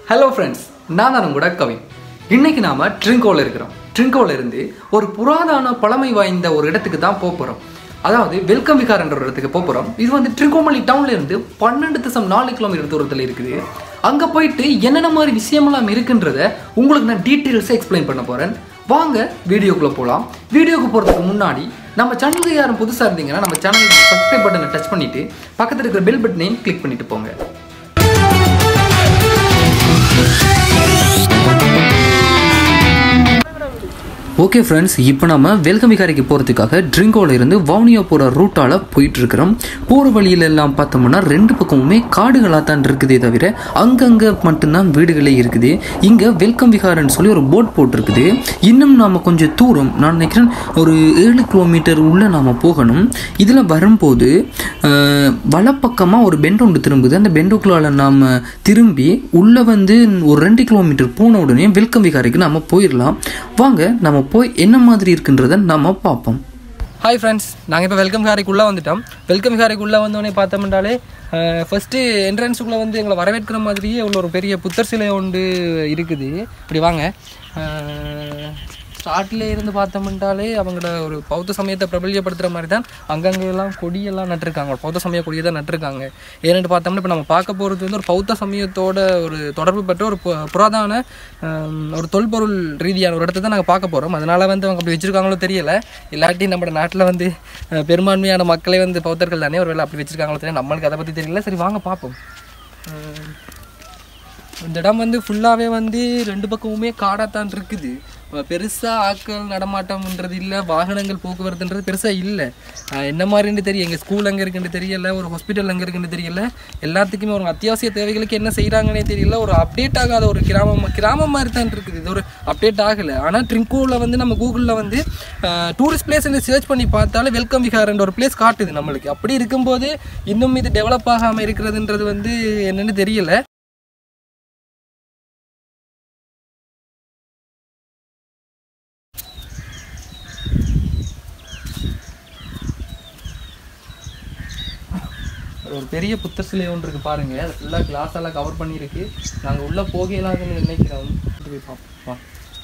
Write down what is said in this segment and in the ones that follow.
Hello friends நான் தான் உங்களோட கவின் இன்னைக்கு நாம ட்ரிங்கோவில் இருக்கிறோம் ட்ரிங்கோவில் இருந்து ஒரு புராதன பழமை வாய்ந்த ஒரு இடத்துக்கு தான் போக போகிறோம் அதாவது வெல்கம் விகார் என்ற ஒரு இடத்துக்கு போக போகிறோம் இது வந்து ட்ரிங்கோமலி டவுன்ல இருந்து பன்னெண்டு தசம் நாலு கிலோமீட்டர் தூரத்தில் இருக்குது அங்கே போயிட்டு என்னென்ன மாதிரி விஷயமெல்லாம் இருக்குன்றத உங்களுக்கு நான் டீட்டெயில்ஸாக எக்ஸ்பிளைன் பண்ண போகிறேன் வாங்க வீடியோக்குள்ளே போகலாம் வீடியோக்கு போகிறதுக்கு முன்னாடி நம்ம சேனலுக்கு யாரும் புதுசாக இருந்தீங்கன்னா நம்ம சேனலுக்கு சப்ஸ்கிரைப் பட்டனை டச் பண்ணிவிட்டு பக்கத்தில் இருக்கிற பெல் பட்டனையும் கிளிக் பண்ணிட்டு போங்க ஓகே ஃப்ரெண்ட்ஸ் இப்போ நம்ம வெல்கம் விகாரிக்கு போகிறதுக்காக ட்ரிங்கோவில் இருந்து வவுனியா போகிற ரூட்டால் போயிட்டு இருக்கிறோம் போகிற வழியில எல்லாம் பார்த்தோம்னா ரெண்டு பக்கமுமே காடுகளாக தான் இருக்குதே தவிர அங்கங்கே மட்டும்தான் வீடுகளே இருக்குது இங்கே வெல்கம் விகாரன்னு சொல்லி ஒரு போட் போட்டிருக்குது இன்னும் நாம் கொஞ்சம் தூரம் நான் நினைக்கிறேன் ஒரு ஏழு கிலோமீட்டர் உள்ளே நாம் போகணும் இதில் வரும்போது அஹ், வலப்பக்கமாக ஒரு பெண்ட் ஒன்று திரும்புது அந்த பெண்டுக்குள்ளால நாம் திரும்பி உள்ளே வந்து ஒரு ரெண்டு கிலோமீட்டர் போன உடனே வெல்கம் விகாரிக்கு நம்ம போயிடலாம் வாங்க நம்ம போய் என்ன மாதிரி இருக்குன்றதை நம்ம பார்ப்போம் ஹாய் ஃப்ரெண்ட்ஸ் நாங்கள் இப்போ வெல்கம் விகாரிக்குள்ளே வந்துட்டோம் வெல்கம் விகாரிக்குள்ளே வந்தோடனே பார்த்தோம்னாலே ஃபஸ்ட்டு என்ட்ரன்ஸுக்குள்ளே வந்து எங்களை வரவேற்கிற மாதிரியே உள்ள ஒரு பெரிய புத்தர் சிலை ஒன்று இருக்குது இப்படி வாங்க ஸ்டார்ட்ல இருந்து பார்த்தோம்னாலே அவங்களோட ஒரு பௌத்த சமயத்தை பிரபல்யப்படுத்துகிற மாதிரி தான் அங்கங்கே எல்லாம் கொடியெல்லாம் நட்டிருக்காங்க ஒரு பௌத்த சமய கொடியை தான் நட்டிருக்காங்க ஏன்னு பார்த்தோம்னா இப்போ நம்ம பார்க்க போகிறது வந்து ஒரு பௌத்த சமயத்தோட ஒரு தொடர்பு பெற்ற ஒரு பு- புராதன ஆம், ஒரு தொல்பொருள் ரீதியான ஒரு இடத்த தான் நாங்கள் பார்க்க போகிறோம் அதனால வந்து அவங்க அப்படி வச்சிருக்காங்களோ தெரியல இல்லாட்டி நம்ம நாட்டில் வந்து அஹ், பெரும்பான்மையான மக்களே வந்து பௌத்தர்கள் தானே ஒரு வேளை அப்படி வச்சிருக்காங்களோ தெரியல நம்மளுக்கு அதை பற்றி தெரியல சரி வாங்க பார்ப்போம் அஹ், இந்த இடம் வந்து ஃபுல்லாகவே வந்து ரெண்டு பக்கமுமே காடாத்தான் இருக்குது பெருசாக ஆட்கள் நடமாட்டம்ன்றது இல்லை வாகனங்கள் போக்குவரத்துன்றது பெருசாக இல்லை என்ன மாதிரின்னு தெரியும் எங்கள் ஸ்கூல் எங்கே இருக்குன்னு தெரியல ஒரு ஹாஸ்பிட்டல் எங்கே இருக்குன்னு தெரியல எல்லாத்துக்குமே ஒரு அத்தியாவசிய தேவைகளுக்கு என்ன செய்கிறாங்கன்னே தெரியல ஒரு அப்டேட் ஆகாத ஒரு கிராமம் கிராமம் மாதிரி தான் இருக்குது இது ஒரு அப்டேட் ஆகலை ஆனால் ட்ரிங்கோவில் வந்து நம்ம கூகுளில் வந்து டூரிஸ்ட் பிளேஸ் சர்ச் பண்ணி பார்த்தாலே வெல்கம் விஹார்ன்ற ஒரு பிளேஸ் காட்டுது நம்மளுக்கு அப்படி இருக்கும்போது இன்னும் இது டெவலப் ஆகாமல் இருக்கிறதுன்றது வந்து என்னன்னு தெரியல ஒரு பெரிய புத்தர் சிலை ஒன்று இருக்கு பாருங்க அது ஃபுல்லாக கிளாஸ் எல்லாம் கவர் பண்ணியிருக்கு நாங்கள் உள்ள போகலாதுன்னு நினைக்கிறோம் போய் பார்ப்போம் வா.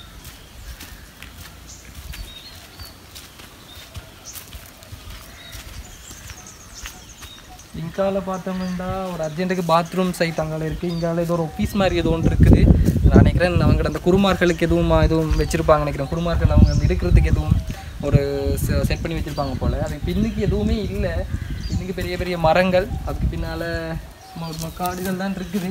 இங்கால பார்த்தோம்னா ஒரு அர்ஜென்ட்டுக்கு பாத்ரூம் சைட் அங்கால இருக்குது இங்கால ஏதோ ஒரு ஒஃபீஸ் மாதிரி ஏதோ ஒன்று இருக்குது நான் நினைக்கிறேன் அவங்க அந்த குருமார்களுக்கு எதுவும் எதுவும் வச்சுருப்பாங்க நினைக்கிறேன் குருமார்கள் அவங்க அந்த இருக்கிறதுக்கு எதுவும் ஒரு செட் பண்ணி வச்சுருப்பாங்க போல் அது பின்னுக்கு எதுவுமே இல்லை பின்னுக்கு பெரிய பெரிய மரங்கள் அதுக்கு பின்னால் சும்மா ஒரு காடுகள் தான் இருக்குது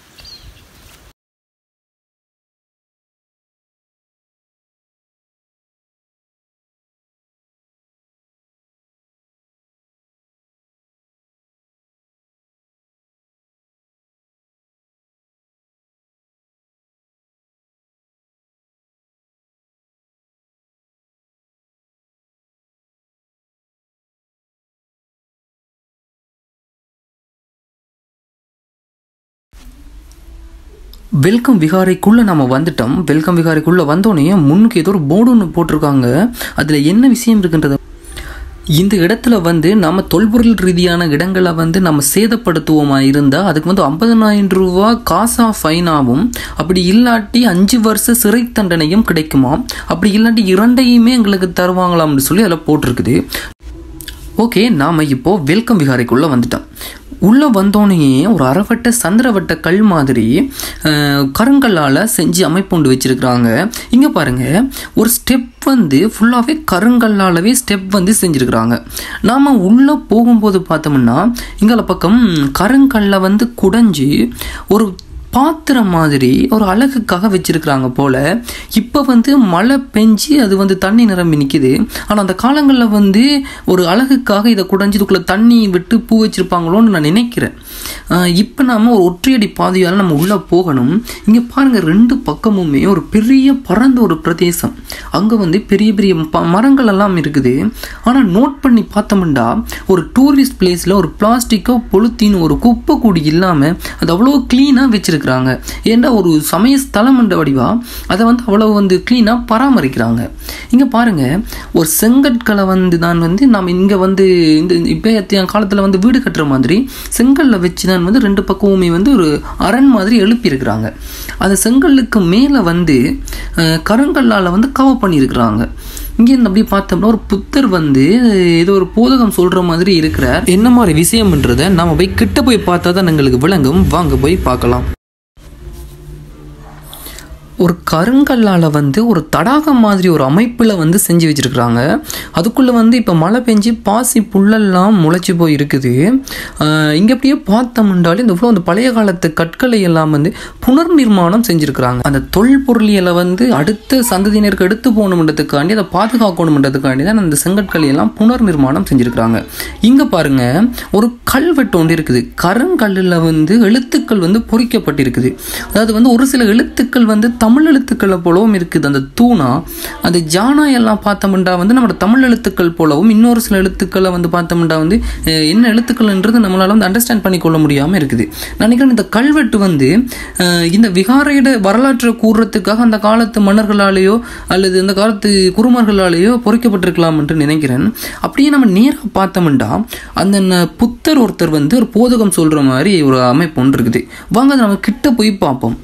வெல்கம் விகாரைக்குள்ளே நம்ம வந்துட்டோம் வெல்கம் விகாரைக்குள்ளே வந்தோடனே முன்னுக்கு ஏதோ ஒரு போர்டு ஒன்று போட்டிருக்காங்க அதில் என்ன விஷயம் இருக்குன்றத இந்த இடத்துல வந்து நம்ம தொல்பொருள் ரீதியான இடங்களை வந்து நம்ம சேதப்படுத்துவோமா இருந்தால் அதுக்கு வந்து ஐம்பதனாயிரம் ரூபா காசா ஃபைனாவும் அப்படி இல்லாட்டி அஞ்சு வருஷ சிறை தண்டனையும் கிடைக்குமா அப்படி இல்லாட்டி இரண்டையுமே எங்களுக்கு தருவாங்களாம்னு சொல்லி அதில் போட்டிருக்குது ஓகே நாம் இப்போ வெல்கம் விகாரைக்குள்ளே வந்துட்டோம் உள்ளே வந்தோடனே ஒரு அரைவட்ட சந்திரவட்ட கல் மாதிரி அஹ், கருங்கல்லால் செஞ்சு அமைப்புண்டு வச்சுருக்குறாங்க இங்கே பாருங்கள் ஒரு ஸ்டெப் வந்து ஃபுல்லாகவே கருங்கல்லாலவே ஸ்டெப் வந்து செஞ்சுருக்குறாங்க நாம் உள்ளே போகும்போது பார்த்தோம்னா இங்கே பக்கம் கருங்கல்லை வந்து குடைஞ்சி ஒரு பாத்திரம் மாதிரி ஒரு அழகுக்காக வச்சிருக்கிறாங்க போல இப்போ வந்து மழை பெஞ்சு அது வந்து தண்ணி நிரம்பி நிற்கிது ஆனால் அந்த காலங்களில் வந்து ஒரு அழகுக்காக இதை குடைஞ்சி இதுக்குள்ளே தண்ணி விட்டு பூ வச்சிருப்பாங்களோன்னு நான் நினைக்கிறேன் இப்போ நாம ஒரு ஒற்றையடி பாதையால் நம்ம உள்ளே போகணும் இங்கே பாருங்கள் ரெண்டு பக்கமுமே ஒரு பெரிய பரந்த ஒரு பிரதேசம் அங்கே வந்து பெரிய பெரிய ப- மரங்கள் எல்லாம் இருக்குது ஆனால் நோட் பண்ணி பார்த்தோம்னா ஒரு டூரிஸ்ட் பிளேஸில் ஒரு பிளாஸ்டிக்கோ பொலுத்தீன் ஒரு குப்பை கூடி இல்லாமல் அது அவ்வளோ க்ளீனாக வச்சிருக்காங்க வச்சிருக்கிறாங்க ஏன்னா ஒரு சமய ஸ்தலம் என்ற வடிவா அதை வந்து அவ்வளவு வந்து க்ளீனாக பராமரிக்கிறாங்க இங்கே பாருங்க ஒரு செங்கற்களை வந்து தான் வந்து நாம் இங்கே வந்து இந்த இப்போ காலத்தில் வந்து வீடு கட்டுற மாதிரி செங்கல்ல வச்சு தான் வந்து ரெண்டு பக்கமுமே வந்து ஒரு அரண் மாதிரி எழுப்பியிருக்கிறாங்க அந்த செங்கல்லுக்கு மேலே வந்து அஹ், கருங்கல்லால் வந்து கவர் பண்ணியிருக்கிறாங்க இங்கே இருந்து அப்படியே பார்த்தோம்னா ஒரு புத்தர் வந்து ஏதோ ஒரு போதகம் சொல்ற மாதிரி இருக்கிறார் என்ன மாதிரி விஷயம்ன்றதை நாம போய் கிட்ட போய் பார்த்தா தான் எங்களுக்கு விளங்கும் வாங்க போய் பார்க்கலாம் ஒரு கருங்கல்லால் வந்து ஒரு தடாகம் மாதிரி ஒரு அமைப்பில் வந்து செஞ்சு வச்சுருக்குறாங்க அதுக்குள்ளே வந்து இப்போ மழை பெஞ்சு பாசி புல்லெல்லாம் முளைச்சி போய் இருக்குது இங்கே அப்படியே பார்த்தோம்னாலே இந்த இவ்வளோ அந்த பழைய காலத்து கற்களை எல்லாம் வந்து புனர் நிர்மாணம் செஞ்சுருக்குறாங்க அந்த தொல்பொருளியலை வந்து அடுத்த சந்ததியினருக்கு எடுத்து போகணுன்றதுக்காண்டி அதை பாதுகாக்கணுன்றதுக்காண்டி தான் அந்த செங்கற்களை எல்லாம் புனர் நிர்மாணம் செஞ்சுருக்குறாங்க இங்கே பாருங்க ஒரு கல்வெட்டு ஒன்று இருக்குது கருங்கல்லில் வந்து எழுத்துக்கள் வந்து பொறிக்கப்பட்டிருக்குது அதாவது வந்து ஒரு சில எழுத்துக்கள் வந்து தமிழ் எழுத்துக்களை போலவும் இருக்குது அந்த தூணா அந்த ஜானா எல்லாம் பார்த்தோம்னா வந்து நம்மளோட தமிழ் எழுத்துக்கள் போலவும் இன்னொரு சில எழுத்துக்களை வந்து பார்த்தோம்னா வந்து அஹ், என்ன எழுத்துக்கள்ன்றது நம்மளால வந்து அண்டர்ஸ்டாண்ட் பண்ணி கொள்ள முடியாமல் இருக்குது நான் நினைக்கிறேன் இந்த கல்வெட்டு வந்து அஹ், இந்த விகாரையோட வரலாற்றை கூறுறதுக்காக அந்த காலத்து மன்னர்களாலேயோ அல்லது இந்த காலத்து குருமர்களாலேயோ பொறிக்கப்பட்டிருக்கலாம் என்று நினைக்கிறேன் அப்படியே நம்ம நேராக பார்த்தோம்னா அந்த ந- புத்தர் ஒருத்தர் வந்து ஒரு போதகம் சொல்ற மாதிரி ஒரு அமைப்பு ஒன்று இருக்குது வாங்க அதை நம்ம கிட்ட போய் பார்ப்போம்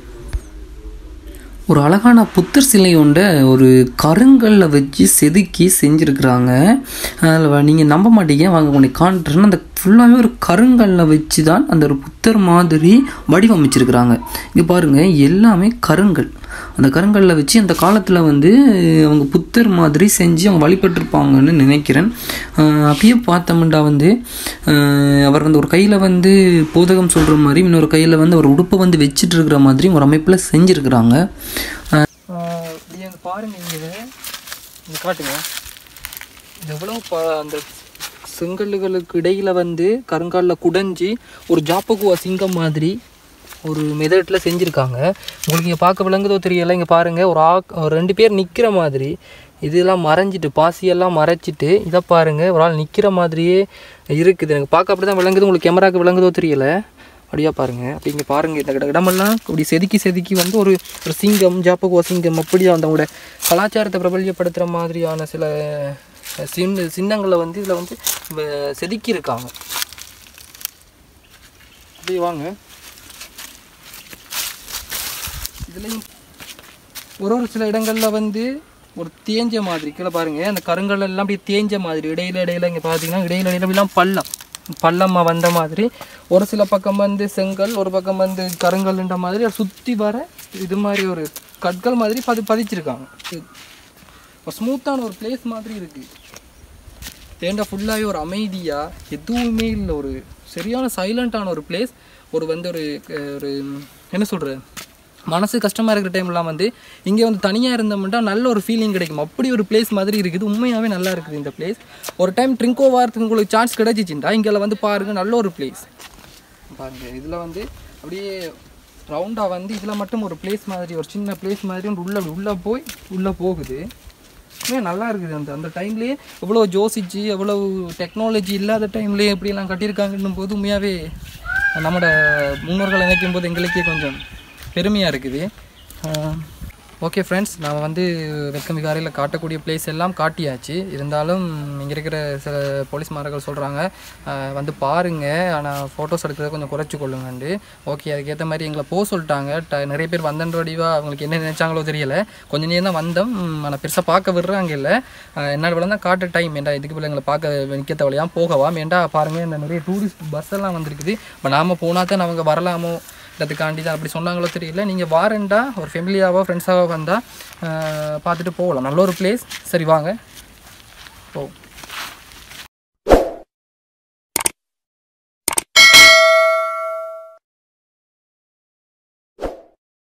ஒரு அழகான புத்தர் சிலை ஒன்றை ஒரு கருங்கல்ல வச்சு செதுக்கி செஞ்சுருக்குறாங்க அதில் நீங்கள் நம்ப மாட்டீங்க வாங்க உன்னை காண்றேன்னு அந்த ஃபுல்லாகவே ஒரு கருங்கல்ல வச்சு தான் அந்த ஒரு புத்தர் மாதிரி வடிவமைச்சிருக்கிறாங்க இங்கே பாருங்கள் எல்லாமே கருங்கல் அந்த கருங்கல்ல வச்சு அந்த காலத்தில் வந்து அவங்க புத்தர் மாதிரி செஞ்சு அவங்க வழிபட்டிருப்பாங்கன்னு நினைக்கிறேன் ஆஹ் அப்படியே பார்த்தோம்னா வந்து ஆஹ் அவர் வந்து ஒரு கையில் வந்து போதகம் சொல்கிற மாதிரி இன்னொரு கையில் வந்து அவர் உடுப்பை வந்து வச்சுட்டு இருக்கிற மாதிரி ஒரு அமைப்பில் செஞ்சுருக்கிறாங்க அப்படியே பாருங்க இங்கே இங்கே காட்டுங்க இது எவ்வளோ பா அந்த செங்கல்லுகளுக்கு இடையில வந்து கருங்கல்ல குடைஞ்சி ஒரு ஜாப்பகுவா சிங்கம் மாதிரி ஒரு மெதட்டில் செஞ்சுருக்காங்க உங்களுக்கு இங்கே பார்க்க விளங்குதோ தெரியல இங்கே பாருங்கள் ஒரு ஆ ஒரு ரெண்டு பேர் நிற்கிற மாதிரி இதெல்லாம் மறைஞ்சிட்டு பாசியெல்லாம் மறைச்சிட்டு இதை பாருங்கள் ஒரு ஆள் நிற்கிற மாதிரியே இருக்குது எனக்கு பார்க்க அப்படி தான் விளங்குது உங்களுக்கு கேமராக்கு விளங்குதோ தெரியல அப்படியா பாருங்க அப்படி இங்கே பாருங்க இந்த இட- இடமெல்லாம் அப்படி செதுக்கி செதுக்கி வந்து ஒரு ஒரு சிங்கம் ஜாப்பகுவா சிங்கம் அப்படி அதோட கலாச்சாரத்தை பிரபல்யப்படுத்துகிற மாதிரியான சில அஹ், சின்ன சின்னங்களை வந்து இதில் வந்து வ- செதுக்கியிருக்காங்க அப்படி வாங்க இதுலேயும் ஒரு ஒரு சில இடங்கள்ல வந்து ஒரு தேஞ்ச மாதிரி கீழே பாருங்க அந்த கருங்கல் எல்லாம் அப்படியே தேஞ்ச மாதிரி இடையில இடையில இங்கே பார்த்தீங்கன்னா இடையில இடையில அப்படிலாம் பள்ளம் பள்ளமாக வந்த மாதிரி ஒரு சில பக்கம் வந்து செங்கல் ஒரு பக்கம் வந்து கருங்கல்ன்ற மாதிரி சுற்றி வர இது மாதிரி ஒரு கற்கள் மாதிரி பதி பதிச்சிருக்காங்க ஒரு ஸ்மூத்தான ஒரு பிளேஸ் மாதிரி இருக்குது தேண்டா ஃபுல்லாகவே ஒரு அமைதியாக எதுவுமே இல்லை ஒரு சரியான சைலண்ட்டான ஒரு பிளேஸ் ஒரு வந்து ஒரு அஹ், ஒரு என்ன சொல்கிறது மனசு கஷ்டமாக இருக்கிற டைம்லாம் வந்து இங்கே வந்து தனியாக இருந்தோம்னா நல்ல ஒரு ஃபீலிங் கிடைக்கும் அப்படி ஒரு பிளேஸ் மாதிரி இருக்குது உண்மையாகவே நல்லா இருக்குது இந்த பிளேஸ் ஒரு டைம் ட்ரிங்கோ வாரத்துக்கு உங்களுக்கு சான்ஸ் கிடைச்சிச்சுண்டா இங்கே வந்து பாருங்கள் நல்ல ஒரு பிளேஸ் பாருங்க இதில் வந்து அப்படியே ரவுண்டாக வந்து இதில் மட்டும் ஒரு பிளேஸ் மாதிரி ஒரு சின்ன பிளேஸ் மாதிரி ஒன்று உள்ளே உள்ளே போய் உள்ளே போகுது உண்மையாக நல்லா இருக்குது அந்த அந்த டைம்லேயே எவ்வளோ ஜோசிச்சு எவ்வளோ டெக்னாலஜி இல்லாத டைம்லேயே எப்படியெல்லாம் கட்டியிருக்காங்கன்னும் போது உண்மையாகவே நம்மளோட முன்னோர்கள் நினைக்கும் போது எங்களுக்கே கொஞ்சம் பெருமையாக இருக்குது ஓகே ஃப்ரெண்ட்ஸ் நான் வந்து வெக்கம் விகாரையில் காட்டக்கூடிய பிளேஸ் எல்லாம் காட்டியாச்சு இருந்தாலும் இங்கே இருக்கிற சில போலீஸ்மார்கள் சொல்கிறாங்க வந்து பாருங்கள் ஆனால் ஃபோட்டோஸ் எடுக்கிறத கொஞ்சம் குறைச்சி கொள்ளுங்கண்டு ஓகே அதுக்கேற்ற மாதிரி எங்களை போக சொல்லிட்டாங்க ட நிறைய பேர் வந்தன்ற வடிவா அவங்களுக்கு என்ன நினைச்சாங்களோ தெரியல கொஞ்ச நேரம் தான் வந்தோம் ஆனால் பெருசாக பார்க்க விடுறாங்க இல்லை என்ன விட தான் காட்ட டைம் ஏண்டா இதுக்கு பிள்ளை எங்களை பார்க்க நிற்க தவளையாம் போகவாம் ஏண்டா பாருங்கள் இந்த நிறைய டூரிஸ்ட் பஸ் எல்லாம் வந்திருக்குது இப்போ நாம போனால் தான் அவங்க வரலாமோ அதுக்காண்டி தான் அப்படி சொன்னாங்களோ தெரியல நீங்கள் வாரண்டா ஒரு ஃபெமிலியாவோ ஃப்ரெண்ட்ஸாவோ வந்தால் பார்த்துட்டு போகலாம் நல்ல ஒரு பிளேஸ் சரி வாங்க ஓ